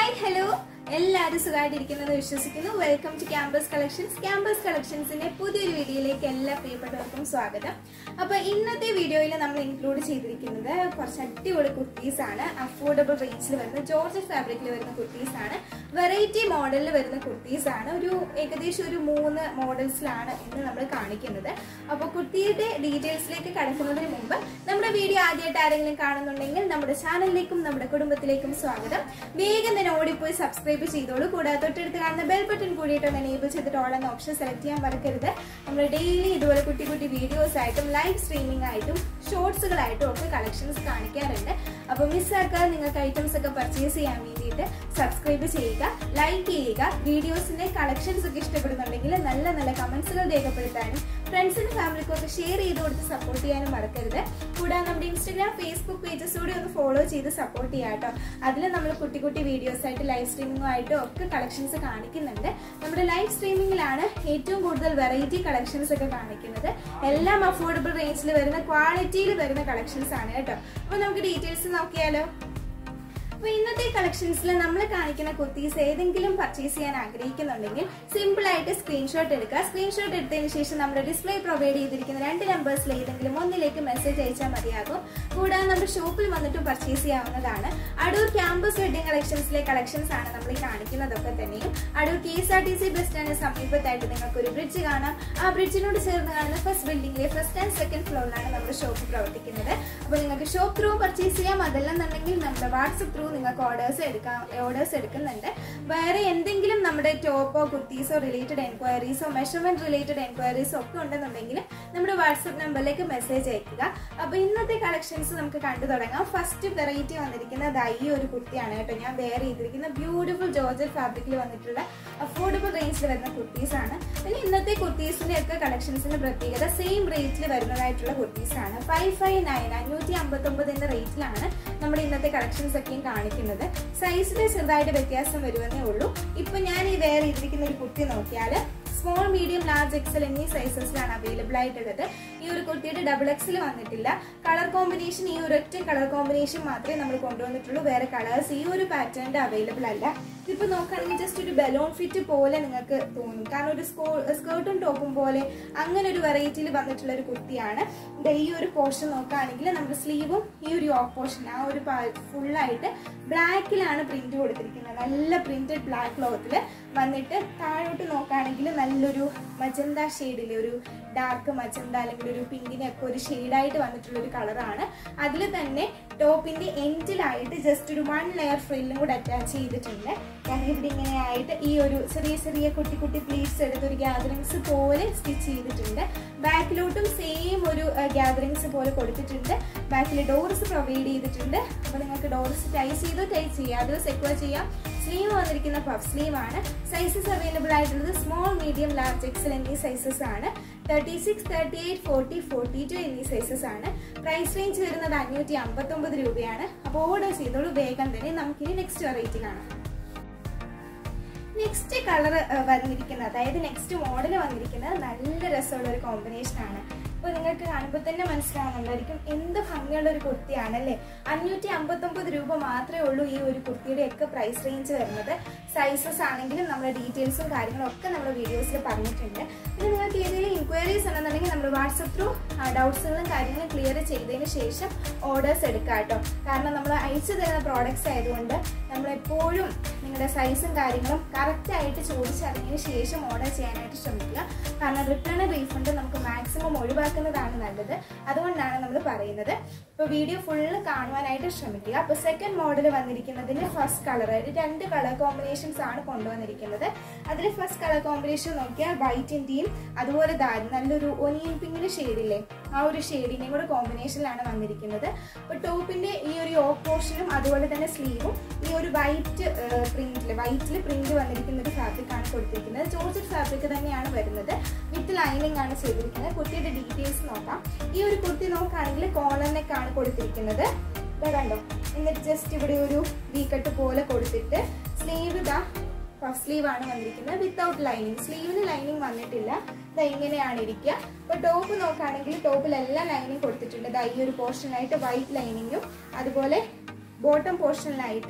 hi hello എല്ലാവരും സുഖമായിട്ടിരിക്കുന്നെന്ന് വിശ്വസിക്കുന്നു welcome to campus collections campus കളക്ഷൻസിന്റെ പുതിയൊരു വീഡിയോയിലേക്ക് എല്ലാ പ്രിയപ്പെട്ടവർക്കും സ്വാഗതം അപ്പൊ ഇന്നത്തെ വീഡിയോയിൽ നമ്മൾ ഇൻക്ലൂഡ് ചെയ്തിരിക്കുന്നത് കുറച്ച് അടിപൊളി കുർത്തീസ് ആണ് അഫോർഡബിൾ റേഞ്ചിൽ വരുന്ന ജോർജ് ഫാബ്രിക്കിൽ വരുന്ന കുർത്തീസ് ആണ് വെറൈറ്റി മോഡലിൽ വരുന്ന കുർത്തീസ് ആണ് ഒരു ഏകദേശം ഒരു മൂന്ന് മോഡൽസിലാണ് ഇന്ന് നമ്മൾ കാണിക്കുന്നത് അപ്പോൾ കുർത്തിയുടെ ഡീറ്റെയിൽസിലേക്ക് കടക്കുന്നതിന് മുമ്പ് നമ്മുടെ വീഡിയോ ആദ്യമായിട്ട് ആരെങ്കിലും കാണുന്നുണ്ടെങ്കിൽ നമ്മുടെ ചാനലിലേക്കും നമ്മുടെ കുടുംബത്തിലേക്കും സ്വാഗതം വേഗം തന്നെ ഓടിപ്പോയി സബ്സ്ക്രൈബ് ചെയ്തോളൂ കൂടാതെ തൊട്ടടുത്ത് കാണുന്ന ബെൽ ബട്ടൺ കൂടിയിട്ട് ഒന്ന് എനേബിൾ ചെയ്തിട്ട് ഓൾ എന്ന ഓപ്ഷൻ സെലക്ട് ചെയ്യാൻ മറക്കരുത് നമ്മൾ ഡെയിലി ഇതുപോലെ കുട്ടി കുട്ടി വീഡിയോസ് ആയിട്ടും ലൈവ് സ്ട്രീമിംഗ് ആയിട്ടും ഷോർട്സുകളായിട്ടും ഒക്കെ കളക്ഷൻസ് കാണിക്കാറുണ്ട് അപ്പോൾ മിസ്സാക്കാതെ നിങ്ങൾക്ക് ഐറ്റംസ് ഒക്കെ പർച്ചേസ് ചെയ്യാൻ വേണ്ടിയിട്ട് സബ്സ്ക്രൈബ് ചെയ്യുക ലൈക്ക് ചെയ്യുക വീഡിയോസിന്റെ കളക്ഷൻസ് ഒക്കെ ഇഷ്ടപ്പെടുന്നുണ്ടെങ്കിൽ നല്ല നല്ല കമന്റ്സുകൾ രേഖപ്പെടുത്താനും ഫ്രണ്ട്സിനും ഫാമിലിക്കും ഒക്കെ ഷെയർ ചെയ്ത് കൊടുത്ത് സപ്പോർട്ട് ചെയ്യാനും മറക്കരുത് കൂടാതെ നമ്മുടെ ഇൻസ്റ്റഗ്രാം ഫേസ്ബുക്ക് പേജസ് കൂടി ഒന്ന് ഫോളോ ചെയ്ത് സപ്പോർട്ട് ചെയ്യാം കേട്ടോ അതിൽ നമ്മൾ കുട്ടി കുട്ടി വീഡിയോസ് ആയിട്ട് ലൈവ് സ്ട്രീമിംഗും ആയിട്ടും ഒക്കെ കളക്ഷൻസ് കാണിക്കുന്നുണ്ട് നമ്മുടെ ലൈവ് സ്ട്രീമിംഗിലാണ് ഏറ്റവും കൂടുതൽ വെറൈറ്റി കളക്ഷൻസ് ഒക്കെ കാണിക്കുന്നത് എല്ലാം അഫോർഡബിൾ റേഞ്ചിൽ വരുന്ന ക്വാളിറ്റിയിൽ വരുന്ന കളക്ഷൻസ് ആണ് കേട്ടോ അപ്പൊ നമുക്ക് ഡീറ്റെയിൽസ് നോക്കിയാലോ അപ്പൊ ഇന്നത്തെ കളക്ഷൻസിൽ നമ്മൾ കാണിക്കുന്ന കുർത്തീസ് ഏതെങ്കിലും പർച്ചേസ് ചെയ്യാൻ ആഗ്രഹിക്കുന്നുണ്ടെങ്കിൽ സിമ്പിൾ ആയിട്ട് സ്ക്രീൻഷോട്ട് എടുക്കുക സ്ക്രീൻഷോട്ട് എടുത്തതിന് ശേഷം നമ്മുടെ ഡിസ്പ്ലേ പ്രൊവൈഡ് ചെയ്തിരിക്കുന്ന രണ്ട് നമ്പേഴ്സിൽ ഏതെങ്കിലും ഒന്നിലേക്ക് മെസ്സേജ് അയച്ചാൽ മതിയാകും കൂടാതെ നമ്മുടെ ഷോപ്പിൽ വന്നിട്ട് പർച്ചേസ് ചെയ്യാവുന്നതാണ് അടൂർ ക്യാമ്പസ് വെഡിങ് കളക്ഷൻസിലെ കളക്ഷൻസ് ആണ് നമ്മൾ ഈ കാണിക്കുന്നതൊക്കെ തന്നെയും Adoor K S R T C bus സ്റ്റാൻഡിന് സമീപത്തായിട്ട് നിങ്ങൾക്ക് ഒരു ബ്രിഡ്ജ് കാണാം ആ ബ്രിഡ്ജിനോട് ചേർന്ന് കാണുന്ന ഫസ്റ്റ് ബിൽഡിംഗിലെ ഫസ്റ്റ് ആൻഡ് സെക്കൻഡ് ഫ്ലോറിലാണ് നമ്മുടെ ഷോപ്പ് പ്രവർത്തിക്കുന്നത് അപ്പോൾ നിങ്ങൾക്ക് ഷോപ്പ് ത്രൂ പർച്ചേസ് ചെയ്യാം അതല്ലെന്നുണ്ടെങ്കിൽ നമ്മുടെ വാട്സപ്പ് ത്രൂ നിങ്ങൾക്ക് ഓർഡേഴ്സ് എടുക്കാം ഓർഡേഴ്സ് എടുക്കുന്നുണ്ട് വേറെ എന്തെങ്കിലും നമ്മുടെ ടോപ്പോ കുർത്തീസോ റിലേറ്റഡ് എൻക്വയറീസോ മെഷർമെന്റ് റിലേറ്റഡ് എൻക്വയറീസോ ഒക്കെ ഉണ്ടെന്നുണ്ടെങ്കിൽ നമ്മുടെ വാട്സപ്പ് നമ്പറിലേക്ക് മെസ്സേജ് അയക്കുക അപ്പോൾ ഇന്നത്തെ കളക്ഷൻസ് നമുക്ക് കണ്ടു തുടങ്ങാം ഫസ്റ്റ് വെറൈറ്റി വന്നിരിക്കുന്നത് ഈ ഒരു കുർത്തിയാണ് കേട്ടോ ഞാൻ വെയർ ചെയ്തിരിക്കുന്ന ബ്യൂട്ടിഫുൾ ജോർജൽ ഫാബ്രിക്കിൽ വന്നിട്ടുള്ള അഫോർഡബിൾ റേഞ്ചിൽ വരുന്ന കുർത്തീസ് ആണ് പിന്നെ ഇന്നത്തെ കുർത്തീസിന്റെ ഒക്കെ കളക്ഷൻസിന്റെ പ്രത്യേകത സെയിം റേറ്റിൽ വരുന്നതായിട്ടുള്ള കുർത്തീസ് ആണ് ഫൈവ് ഫൈവ് നയൻ അഞ്ഞൂറ്റി അമ്പത്തി ഒമ്പതിന്റെ റേറ്റിലാണ് നമ്മുടെ ഇന്നത്തെ കളക്ഷൻസ് ഒക്കെയും കാണിക്കുന്നത് സൈസിൽ ചെറുതായിട്ട് വ്യത്യാസം വരുമെന്നേ ഉള്ളൂ ഇപ്പൊ ഞാൻ ഈ വെയർ ചെയ്തിരിക്കുന്ന ഒരു കുർത്തി നോക്കിയാൽ സ്മോൾ മീഡിയം ലാർജ് എക്സൽ എന്നീ സൈസസിലാണ് അവൈലബിൾ ആയിട്ടുള്ളത് ഈ ഒരു കുർത്തിയുടെ ഡബിൾ എക്സൽ വന്നിട്ടില്ല കളർ കോമ്പിനേഷൻ ഈ ഒരൊറ്റ കളർ കോമ്പിനേഷൻ മാത്രമേ നമ്മൾ കൊണ്ടുവന്നിട്ടുള്ളൂ വേറെ കളേഴ്സ് ഈ ഒരു പാറ്റേണിന്റെ അവൈലബിൾ അല്ല ഇതിപ്പോ നോക്കുകയാണെങ്കിൽ ജസ്റ്റ് ഒരു ബലൂൺ ഫിറ്റ് പോലെ നിങ്ങൾക്ക് തോന്നും കാരണം ഒരു സ്കേർട്ടും ടോപ്പും പോലെ അങ്ങനെ ഒരു വെറൈറ്റിയിൽ വന്നിട്ടുള്ള ഒരു കുർത്തിയാണ് ഇത് ഈ ഒരു പോർഷൻ നോക്കുകയാണെങ്കിൽ നമ്മുടെ സ്ലീവും ഈ ഒരു യോക്ക് പോർഷൻ ആ ഒരു ഫുള്ളായിട്ട് ബ്ലാക്കിലാണ് പ്രിന്റ് കൊടുത്തിരിക്കുന്നത് നല്ല പ്രിന്റഡ് ബ്ലാക്ക് ക്ലോത്തിൽ വന്നിട്ട് താഴോട്ട് നോക്കുകയാണെങ്കിൽ നല്ലൊരു മജന്ത ഷെയ്ഡിൽ ഒരു ഡാർക്ക് മജന്ത അല്ലെങ്കിൽ ഒരു പിങ്കിനൊക്കെ ഒരു ഷെയ്ഡായിട്ട് വന്നിട്ടുള്ള ഒരു കളറാണ് അതിൽ തന്നെ ടോപ്പിന്റെ എൻഡിലായിട്ട് ജസ്റ്റ് ഒരു വൺ ലെയർ ഫ്രില്ലും കൂടെ അറ്റാച്ച് ചെയ്തിട്ടുണ്ട് ഞാൻ ഇവിടെ ഇങ്ങനെ ആയിട്ട് ഈ ഒരു ചെറിയ ചെറിയ കുട്ടി കുട്ടി പ്ലീറ്റ്സ് എടുത്ത് ഒരു ഗ്യാദറിങ്സ് പോലെ സ്റ്റിച്ച് ചെയ്തിട്ടുണ്ട് ബാക്കിലോട്ടും സെയിം ഒരു ഗ്യാദറിങ്സ് പോലെ കൊടുത്തിട്ടുണ്ട് ബാക്കിൽ ഡോർസ് പ്രൊവൈഡ് ചെയ്തിട്ടുണ്ട് അപ്പോൾ നിങ്ങൾക്ക് ഡോർസ് ടൈ ചെയ്ത് ടൈ ചെയ്യാം അത് സെക്യൂർ ചെയ്യാം സ്ലീവ് വന്നിരിക്കുന്ന പഫ് സ്ലീവ് ആണ് സൈസസ് അവൈലബിൾ ആയിട്ടുള്ളത് സ്മോൾ മീഡിയം ലാർജ് എക്സൽ എന്നീ സൈസസ് ആണ് thirty six thirty eight forty forty two എന്നീ സൈസസ് ആണ് പ്രൈസ് റേഞ്ച് വരുന്നത് അഞ്ഞൂറ്റി അമ്പത്തൊമ്പത് രൂപയാണ് അപ്പോൾ ഓർഡർ ചെയ്തോളൂ വേഗം തന്നെ നമുക്കിനി നെക്സ്റ്റ് വെറൈറ്റി കാണാം നെക്സ്റ്റ് കളർ വന്നിരിക്കുന്നത് അതായത് നെക്സ്റ്റ് മോഡൽ വന്നിരിക്കുന്നത് നല്ല രസമുള്ള ഒരു കോമ്പിനേഷൻ ആണ് അപ്പോൾ നിങ്ങൾക്ക് കാണുമ്പോൾ തന്നെ മനസ്സിലാവുന്നുണ്ടായിരിക്കും എന്ത് ഭംഗിയുള്ള ഒരു കുർത്തിയാണല്ലേ അഞ്ഞൂറ്റി അമ്പത്തൊമ്പത് രൂപ മാത്രമേ ഉള്ളൂ ഈ ഒരു കുർത്തിയുടെ ഒക്കെ പ്രൈസ് റേഞ്ച് വരുന്നത് സൈസസ് ആണെങ്കിലും നമ്മുടെ ഡീറ്റെയിൽസും കാര്യങ്ങളും ഒക്കെ നമ്മുടെ വീഡിയോസിൽ പറഞ്ഞിട്ടുണ്ട് ഇത് നിങ്ങൾക്ക് ഏതെങ്കിലും ഇൻക്വയറീസ് ഉണ്ടെന്നുണ്ടെങ്കിൽ നമ്മുടെ വാട്സപ്പ് ത്രൂ ഡൗട്ട്സുകളും കാര്യങ്ങളും ക്ലിയർ ചെയ്തതിന് ശേഷം ഓർഡേഴ്സ് എടുക്കുക കേട്ടോ കാരണം നമ്മൾ അയച്ചു തരുന്ന പ്രോഡക്റ്റ്സ് ആയതുകൊണ്ട് നമ്മളെപ്പോഴും നിങ്ങളുടെ സൈസും കാര്യങ്ങളും കറക്റ്റായിട്ട് ചോദിച്ചറിഞ്ഞതിന് ശേഷം ഓർഡർ ചെയ്യാനായിട്ട് ശ്രമിക്കുക കാരണം റിട്ടേൺ റീഫണ്ട് നമുക്ക് മാക്സിമം ഒഴിവാക്കുന്നതാണ് നല്ലത് അതുകൊണ്ടാണ് നമ്മൾ പറയുന്നത് ഇപ്പോൾ വീഡിയോ ഫുള്ള് കാണുവാനായിട്ട് ശ്രമിക്കുക അപ്പോൾ സെക്കൻഡ് മോഡൽ വന്നിരിക്കുന്നതിന് ഫസ്റ്റ് കളർ രണ്ട് കളർ കോമ്പിനേഷൻസ് ആണ് കൊണ്ടുവന്നിരിക്കുന്നത് അതിൽ ഫസ്റ്റ് കളർ കോമ്പിനേഷൻ നോക്കിയാൽ വൈറ്റിൻ്റെയും അതുപോലെ നല്ലൊരു ഒനിയൻ പിങ്കിൻ്റെ ഷെയ്ഡില്ലേ ആ ഒരു ഷെയ്ഡിൻ്റെയും കൂടെ കോമ്പിനേഷനിലാണ് വന്നിരിക്കുന്നത് അപ്പോൾ ടോപ്പിൻ്റെ ഈ ഒരു യോക്ക് പോർഷനും അതുപോലെ തന്നെ സ്ലീവും ഈ ഒരു വൈറ്റ് പ്രിന്റിൽ വൈറ്റിൽ പ്രിന്റ് വന്നിരിക്കുന്ന ഒരു ഫാബ്രിക് ആണ് കൊടുത്തിരിക്കുന്നത് ജോർജറ്റ് ഫാബ്രിക് തന്നെയാണ് വരുന്നത് വിത്ത് ലൈനിങ് ആണ് ചെയ്തിരിക്കുന്നത് കുർത്തിയുടെ ഡീറ്റെയിൽസ് നോക്കാം ഈ ഒരു കുർത്തി നോക്കുകയാണെങ്കിൽ കോളർ നെക്ക് ആണ് കൊടുത്തിരിക്കുന്നത് ഇതാ കണ്ടോ എന്നിട്ട് ജസ്റ്റ് ഇവിടെ ഒരു വീക്കട്ട് പോലെ കൊടുത്തിട്ട് സ്ലീവ് ഇതാ പഫ് സ്ലീവ് ആണ് വന്നിരിക്കുന്നത് വിത്തൗട്ട് ലൈനിങ് സ്ലീവിന് ലൈനിങ് വന്നിട്ടില്ല ഇതാ ഇങ്ങനെയാണ് ഇരിക്കുക അപ്പോൾ ടോപ്പ് നോക്കുകയാണെങ്കിൽ ടോപ്പിലെല്ലാം ലൈനിങ് കൊടുത്തിട്ടുണ്ട് ഇതാ ഈ ഒരു പോർഷനായിട്ട് വൈറ്റ് ലൈനിങ്ങും അതുപോലെ ബോട്ടം പോർഷനിലായിട്ട്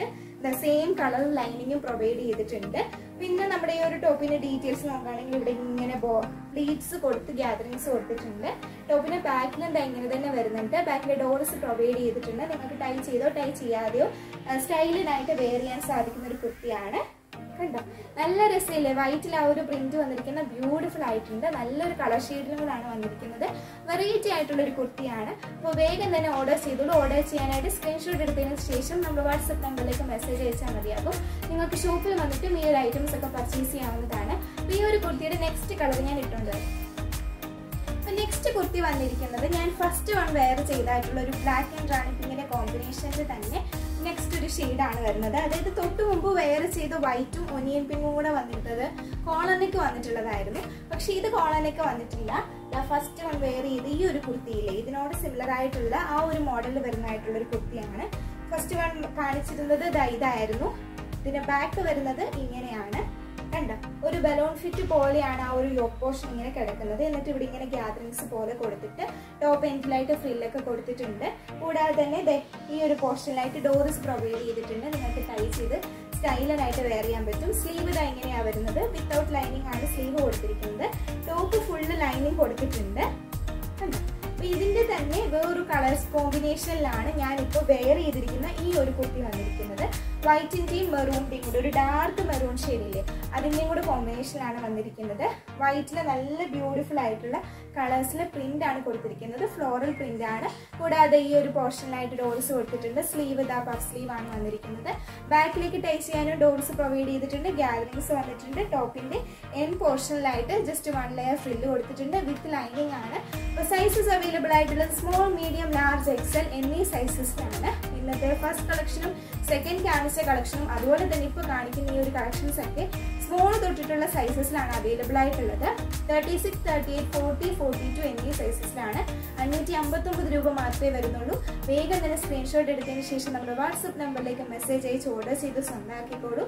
സെയിം കളർ ലൈനിങ്ങും പ്രൊവൈഡ് ചെയ്തിട്ടുണ്ട് പിന്നെ നമ്മുടെ ഈ ഒരു ടോപ്പിന്റെ ഡീറ്റെയിൽസ് നോക്കുകയാണെങ്കിൽ ഇവിടെ ഇങ്ങനെ പ്ലീറ്റ്സ് കൊടുത്ത് ഗ്യാദറിങ്സ് കൊടുത്തിട്ടുണ്ട് ടോപ്പിന്റെ ബാക്കിലും ദാ ഇങ്ങനെ തന്നെ വരുന്നുണ്ട് ബാക്കിലെ ഡോർസ് പ്രൊവൈഡ് ചെയ്തിട്ടുണ്ട് നിങ്ങൾക്ക് ടൈ ചെയ്തോ ടൈ ചെയ്യാതെയോ സ്റ്റൈലിനായിട്ട് വെയർ ചെയ്യാൻ സാധിക്കുന്ന ഒരു കുർത്തിയാണ് കണ്ടോ നല്ല രസമില്ലേ വൈറ്റിൽ ആ ഒരു പ്രിന്റ് വന്നിരിക്കുന്ന ബ്യൂട്ടിഫുൾ ആയിട്ടുണ്ട് നല്ലൊരു കളർ ഷെയ്ഡിലുകളാണ് വന്നിരിക്കുന്നത് വെറൈറ്റി ആയിട്ടുള്ള ഒരു കുർത്തിയാണ് അപ്പോൾ വേഗം തന്നെ ഓർഡർ ചെയ്തോളൂ ഓർഡർ ചെയ്യാനായിട്ട് സ്ക്രീൻഷോട്ട് എടുത്തതിന് ശേഷം നമ്മൾ വാട്സപ്പ് നമ്പറിലേക്ക് മെസ്സേജ് അയച്ചാൽ മതിയാകും നിങ്ങൾക്ക് ഷോപ്പിൽ വന്നിട്ട് ഈ ഒരു ഐറ്റംസ് ഒക്കെ പർച്ചേസ് ചെയ്യാവുന്നതാണ് അപ്പോൾ ഈ ഒരു കുർത്തിയുടെ നെക്സ്റ്റ് കളർ ഞാൻ ഇട്ടുകൊണ്ട് വരാം നെക്സ്റ്റ് കുർത്തി വന്നിരിക്കുന്നത് ഞാൻ ഫസ്റ്റ് വൺ വെയർ ചെയ്തായിട്ടുള്ള ഒരു ബ്ലാക്ക് ആൻഡ് റാണി പിങ്കിന്റെ കോമ്പിനേഷനിൽ തന്നെ നെക്സ്റ്റ് ഒരു ഷെയ്ഡാണ് വരുന്നത് അതായത് തൊട്ട് മുമ്പ് വെയർ ചെയ്ത വൈറ്റും ഒനിയൻ പിങ്കും കൂടെ വന്നിട്ടത് കോളനയ്ക്ക് വന്നിട്ടുള്ളതായിരുന്നു പക്ഷെ ഇത് കോളനയ്ക്ക് വന്നിട്ടില്ല ഫസ്റ്റ് വൺ വെയർ ചെയ്ത് ഈ ഒരു കുർത്തിയില്ലേ ഇതിനോട് സിമിലർ ആയിട്ടുള്ള ആ ഒരു മോഡലിൽ വരുന്നതായിട്ടുള്ള ഒരു കുർത്തിയാണ് ഫസ്റ്റ് വൺ കാണിച്ചിരുന്നത് ദാ ഇതായിരുന്നു ഇതിന്റെ ബാക്ക് വരുന്നത് ഇങ്ങനെയാണ് കണ്ടോ ഒരു ബലൂൺ ഫിറ്റ് പോലെയാണ് ആ ഒരു യോക്ക് പോർഷൻ ഇങ്ങനെ കിടക്കുന്നത് എന്നിട്ട് ഇവിടെ ഇങ്ങനെ ഗ്യാദറിങ്സ് പോലെ കൊടുത്തിട്ട് ടോപ്പ് എൻഡിലായിട്ട് ഫ്രില്ലൊക്കെ കൊടുത്തിട്ടുണ്ട് കൂടാതെ തന്നെ ദേ ഈ ഒരു പോർഷനിലായിട്ട് ഡോറിസ് പ്രൊവൈഡ് ചെയ്തിട്ടുണ്ട് നിങ്ങൾക്ക് ടൈ ചെയ്ത് സ്റ്റൈലനായിട്ട് വെയർ ചെയ്യാൻ പറ്റും സ്ലീവ് ഇതാ ഇങ്ങനെയാണ് വരുന്നത് വിത്തൗട്ട് ലൈനിങ് ആണ് സ്ലീവ് കൊടുത്തിരിക്കുന്നത് ടോപ്പ് ഫുള്ള് ലൈനിങ് കൊടുത്തിട്ടുണ്ട് കണ്ടോ അപ്പൊ ഇതിന്റെ തന്നെ വേറൊരു കളേഴ്സ് കോമ്പിനേഷനിലാണ് ഞാൻ ഇപ്പോൾ വെയർ ചെയ്തിരിക്കുന്ന ഈ ഒരു കുർത്തി വന്നിരിക്കുന്നത് വൈറ്റിന്റെയും മെറൂണിന്റെയും കൂടെ ഒരു ഡാർക്ക് മെറൂൺ ഷെയ്ഡില്ലേ അതിന്റെയും കൂടെ കോമ്പിനേഷനിലാണ് വന്നിരിക്കുന്നത് വൈറ്റില് നല്ല ബ്യൂട്ടിഫുൾ ആയിട്ടുള്ള കളേഴ്സിൽ പ്രിന്റ് ആണ് കൊടുത്തിരിക്കുന്നത് ഫ്ലോറൽ പ്രിന്റ് ആണ് കൂടാതെ ഈ ഒരു പോർഷനിലായിട്ട് ഡോർസ് കൊടുത്തിട്ടുണ്ട് സ്ലീവ് ഇതാ പഫ് സ്ലീവ് ആണ് വന്നിരിക്കുന്നത് ബാക്കിലേക്ക് ടൈ ചെയ്യാനും ഡോർസ് പ്രൊവൈഡ് ചെയ്തിട്ടുണ്ട് ഗാലറിങ്സ് വന്നിട്ടുണ്ട് ടോപ്പിന്റെ എൻ പോർഷനിലായിട്ട് ജസ്റ്റ് വൺ ലെയർ ഫ്രില്ല് കൊടുത്തിട്ടുണ്ട് വിത്ത് ലൈനിങ് ആണ് അപ്പോൾ സൈസസ് അവൈലബിൾ ആയിട്ടുള്ളത് സ്മോൾ മീഡിയം ലാർജ് എക്സൽ എന്നീ സൈസസിലാണ് ഇന്നത്തെ ഫസ്റ്റ് കളക്ഷനും സെക്കൻഡ് കാണിച്ച കളക്ഷനും അതുപോലെ തന്നെ ഇപ്പോൾ കാണിക്കുന്ന ഈ ഒരു കളക്ഷൻസ് ഒക്കെ സ്മോൾ തൊട്ടിട്ടുള്ള സൈസസിലാണ് അവൈലബിൾ ആയിട്ടുള്ളത് thirty six thirty eight forty forty two എന്നീ സൈസസിലാണ് അഞ്ഞൂറ്റി അമ്പത്തൊമ്പത് രൂപ മാത്രമേ വരുന്നുള്ളൂ വേഗം തന്നെ സ്ക്രീൻഷോട്ട് എടുത്തതിന് ശേഷം നമ്മുടെ വാട്സപ്പ് നമ്പറിലേക്ക് മെസ്സേജ് അയച്ച് ഓർഡർ ചെയ്ത് സ്വന്തമാക്കിക്കോളൂ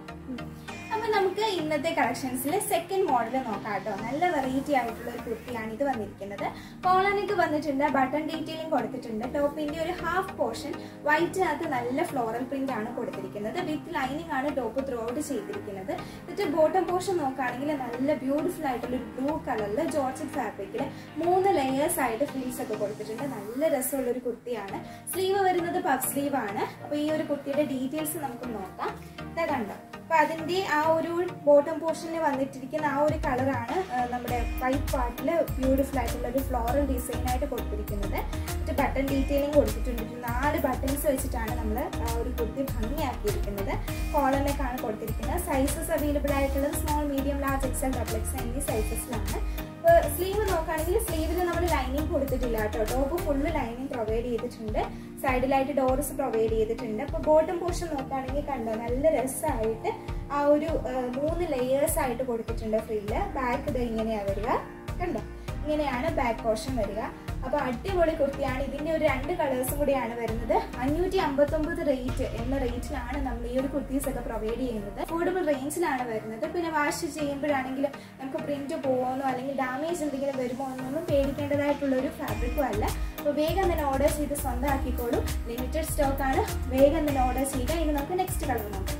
അപ്പൊ നമുക്ക് ഇന്നത്തെ കളക്ഷൻസിൽ സെക്കൻഡ് മോഡൽ നോക്കാം കേട്ടോ നല്ല വെറൈറ്റി ആയിട്ടുള്ള ഒരു കുർത്തിയാണ് ഇത് വന്നിരിക്കുന്നത് കോളനൊക്കെ വന്നിട്ടുണ്ട് ബട്ടൺ ഡീറ്റെയിലിംഗ് കൊടുത്തിട്ടുണ്ട് ടോപ്പിന്റെ ഒരു ഹാഫ് പോർഷൻ വൈറ്റിനകത്ത് നല്ല ഫ്ലോറൽ പ്രിന്റ് ആണ് കൊടുത്തിരിക്കുന്നത് വിത്ത് ലൈനിങ് ആണ് ടോപ്പ് ത്രൂ ഔട്ട് ചെയ്തിരിക്കുന്നത് എന്നിട്ട് ബോട്ടം പോർഷൻ നോക്കുകയാണെങ്കിൽ നല്ല ബ്യൂട്ടിഫുൾ ആയിട്ടുള്ള ഒരു ബ്ലൂ കളറിൽ ജോർജറ്റ് ഫാബ്രിക്കിൽ മൂന്ന് ലെയേഴ്സ് ആയിട്ട് ഫ്രീസ് ഒക്കെ കൊടുത്തിട്ടുണ്ട് നല്ല രസമുള്ള ഒരു കുർത്തിയാണ് സ്ലീവ് വരുന്നത് പഫ് സ്ലീവ് ആണ് അപ്പൊ ഈ ഒരു കുർത്തിയുടെ ഡീറ്റെയിൽസ് നമുക്ക് നോക്കാം ഇതാ കണ്ടോ അപ്പൊ അതിന്റെ ആ ഒരു ബോട്ടം പോർഷനിൽ വന്നിട്ടിരിക്കുന്ന ആ ഒരു കളറാണ് നമ്മുടെ വൈറ്റ് പാർട്ടില് ബ്യൂട്ടിഫുൾ ആയിട്ടുള്ള ഒരു ഫ്ലോറൽ ഡിസൈൻ ആയിട്ട് കൊടുത്തിരിക്കുന്നത് എന്നിട്ട് ബട്ടൺ ഡീറ്റെയിലിംഗ് കൊടുത്തിട്ടുണ്ട് ഒരു നാല് ബട്ടൺസ് വെച്ചിട്ടാണ് നമ്മൾ ആ ഒരു കുർത്തി ഭംഗിയാക്കിയിരിക്കുന്നത് കോളറിലേക്കാണ് കൊടുത്തിരിക്കുന്നത് സൈസസ് അവൈലബിൾ ആയിട്ടുള്ളത് small medium large XL double X എന്നീ സൈസസിലാണ് ഇപ്പോൾ സ്ലീവ് നോക്കുകയാണെങ്കിൽ സ്ലീവിൽ നമ്മൾ ലൈനിങ് കൊടുത്തിട്ടില്ല കേട്ടോ ടോപ്പ് ഫുള്ള് ലൈനിങ് പ്രൊവൈഡ് ചെയ്തിട്ടുണ്ട് സൈഡിലായിട്ട് ഡോർസ് പ്രൊവൈഡ് ചെയ്തിട്ടുണ്ട് അപ്പോൾ ബോട്ടം പോർഷൻ നോക്കുകയാണെങ്കിൽ കണ്ടോ നല്ല രസമായിട്ട് ആ ഒരു മൂന്ന് ലെയേഴ്സ് ആയിട്ട് കൊടുത്തിട്ടുണ്ട് ഫ്രില്ല് ബാക്ക് ഇത് ഇങ്ങനെയാണ് വരിക കണ്ടോ ഇങ്ങനെയാണ് ബാക്ക് പോർഷൻ വരിക അപ്പൊ അടിപൊളി കുർത്തിയാണ് ഇതിന്റെ ഒരു രണ്ട് കളേഴ്സും കൂടിയാണ് വരുന്നത് അഞ്ഞൂറ്റി അമ്പത്തൊമ്പത് റേറ്റ് എന്ന റേറ്റിലാണ് നമ്മൾ ഈ ഒരു കുർത്തീസ് ഒക്കെ പ്രൊവൈഡ് ചെയ്യുന്നത് അഫോർഡബിൾ റേഞ്ചിലാണ് വരുന്നത് പിന്നെ വാഷ് ചെയ്യുമ്പോഴാണെങ്കിൽ നമുക്ക് പ്രിന്റ് പോകുമെന്നോ അല്ലെങ്കിൽ ഡാമേജ് എന്തെങ്കിലും വരുമോ എന്നൊന്നും പേടിക്കേണ്ടതായിട്ടുള്ള ഒരു ഫാബ്രിക്കും അല്ല അപ്പോൾ വേഗം തന്നെ ഓർഡർ ചെയ്ത് സ്വന്തമാക്കിക്കോളൂ ലിമിറ്റഡ് സ്റ്റോക്ക് ആണ് വേഗം തന്നെ ഓർഡർ ചെയ്യുക ഇനി നമുക്ക് നെക്സ്റ്റ് കളർ നോക്കാം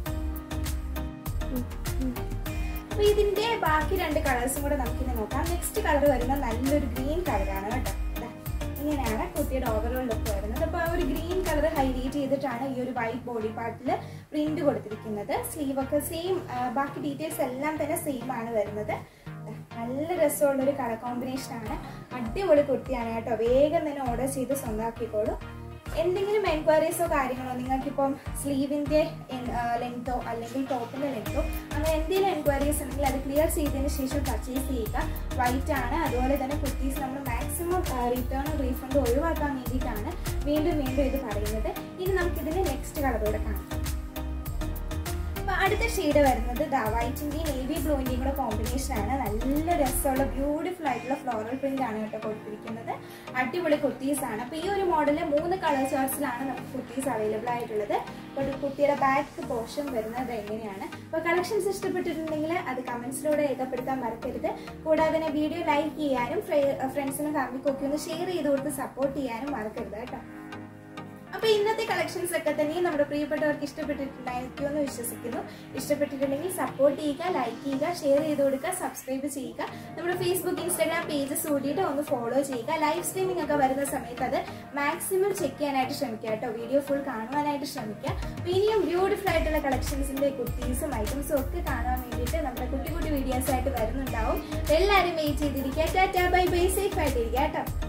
അപ്പൊ ഇതിന്റെ ബാക്കി രണ്ട് കളേഴ്സും കൂടെ നമുക്കിനി നോക്കാം നെക്സ്റ്റ് കളർ വരുന്ന നല്ലൊരു ഗ്രീൻ കളറാണ് കേട്ടോ ദാ, ഇങ്ങനെയാണ് കുട്ടിയുടെ ഓവറോൾ ലുക്ക് വരുന്നത് അപ്പൊ ആ ഒരു ഗ്രീൻ കളർ ഹൈലൈറ്റ് ചെയ്തിട്ടാണ് ഈ ഒരു വൈറ്റ് ബോഡി പാർട്ടിൽ പ്രിന്റ് കൊടുത്തിരിക്കുന്നത് സ്ലീവ് ഒക്കെ സെയിം ബാക്കി ഡീറ്റെയിൽസ് എല്ലാം തന്നെ സെയിം ആണ് വരുന്നത് ദാ, നല്ല രസമുള്ള ഒരു കളർ കോമ്പിനേഷൻ ആണ് അടിപൊളി കുർത്തിയാണ് കേട്ടോ വേഗം തന്നെ ഓർഡർ ചെയ്ത് സ്വന്തമാക്കിക്കോളൂ എന്തെങ്കിലും എൻക്വയറീസോ കാര്യങ്ങളോ നിങ്ങൾക്കിപ്പം സ്ലീവിന്റെ ലെങ്തോ അല്ലെങ്കിൽ ടോപ്പിന്റെ ലെങ്തോ അങ്ങനെ എന്തെങ്കിലും എൻക്വയറീസ് ഉണ്ടെങ്കിൽ അത് ക്ലിയർ ചെയ്തതിന് ശേഷം പർച്ചേസ് ചെയ്യുക വൈറ്റ് ആണ് അതുപോലെ തന്നെ കുർത്തീസ് നമ്മൾ മാക്സിമം റിട്ടേൺ റീഫണ്ട് ഒഴിവാക്കാൻ വേണ്ടിയിട്ടാണ് വീണ്ടും വീണ്ടും ഇത് പറയുന്നത് ഇനി നമുക്കിതിന്റെ നെക്സ്റ്റ് കളറോടെ കാണാം അപ്പൊ അടുത്ത ഷെയ്ഡ് വരുന്നത് ദാ വൈറ്റിന്റെയും നേവി ബ്ലൂവിന്റെയും കൂടെ കോമ്പിനേഷൻ ആണ് നല്ല രസമുള്ള ബ്യൂട്ടിഫുൾ ആയിട്ടുള്ള ഫ്ലോറൽ പ്രിന്റ് ആണ് കേട്ടോ കൊടുത്തിരിക്കുന്നത് അടിപൊളി കുർത്തീസ് ആണ് അപ്പൊ ഈ ഒരു മോഡല് മൂന്ന് കളർ ചാർട്സിലാണ് നമുക്ക് കുർത്തീസ് അവൈലബിൾ ആയിട്ടുള്ളത് അപ്പോൾ ഒരു കുട്ടിയുടെ ബാക്ക് പോർഷൻ വരുന്നത് എങ്ങനെയാണ് അപ്പോൾ കളക്ഷൻസ് ഇഷ്ടപ്പെട്ടിട്ടുണ്ടെങ്കിൽ അത് കമന്റ്സിലൂടെ രേഖപ്പെടുത്താൻ മറക്കരുത് കൂടാതെ തന്നെ വീഡിയോ ലൈക്ക് ചെയ്യാനും ഫ്രണ്ട്സിനും ഫാമിലിക്കും ഒക്കെ ഒന്ന് ഷെയർ ചെയ്ത് കൊടുത്ത് സപ്പോർട്ട് ചെയ്യാനും മറക്കരുത് കേട്ടോ അപ്പൊ ഇന്നത്തെ കളക്ഷൻസ് ഒക്കെ തന്നെ നമ്മുടെ പ്രിയപ്പെട്ടവർക്ക് ഇഷ്ടപ്പെട്ടിട്ടുണ്ടായിരിക്കും എന്ന് വിശ്വസിക്കുന്നു ഇഷ്ടപ്പെട്ടിട്ടുണ്ടെങ്കിൽ സപ്പോർട്ട് ചെയ്യുക ലൈക്ക് ചെയ്യുക ഷെയർ ചെയ്ത് കൊടുക്കുക സബ്സ്ക്രൈബ് ചെയ്യുക നമ്മുടെ ഫേസ്ബുക്ക് ഇൻസ്റ്റാഗ്രാം പേജസ് കൂടിയിട്ട് ഒന്ന് ഫോളോ ചെയ്യുക ലൈവ് സ്ട്രീമിംഗ് ഒക്കെ വരുന്ന സമയത്ത് അത് മാക്സിമം ചെക്ക് ചെയ്യാനായിട്ട് ശ്രമിക്കുക കേട്ടോ വീഡിയോ ഫുൾ കാണുവാനായിട്ട് ശ്രമിക്കുക അപ്പൊ ഇനിയും ബ്യൂട്ടിഫുൾ ആയിട്ടുള്ള കളക്ഷൻസിന്റെ കുർത്തീസും ഐറ്റംസും ഒക്കെ കാണാൻ വേണ്ടിയിട്ട് നമ്മുടെ കുട്ടി കുട്ടി വീഡിയോസ് ആയിട്ട് വരുന്നുണ്ടാവും എല്ലാവരും വെയിറ്റ് ചെയ്തിരിക്കുക ടാറ്റാ ബൈ ബൈ സേഫ് ആയിട്ടിരിക്കുക കേട്ടോ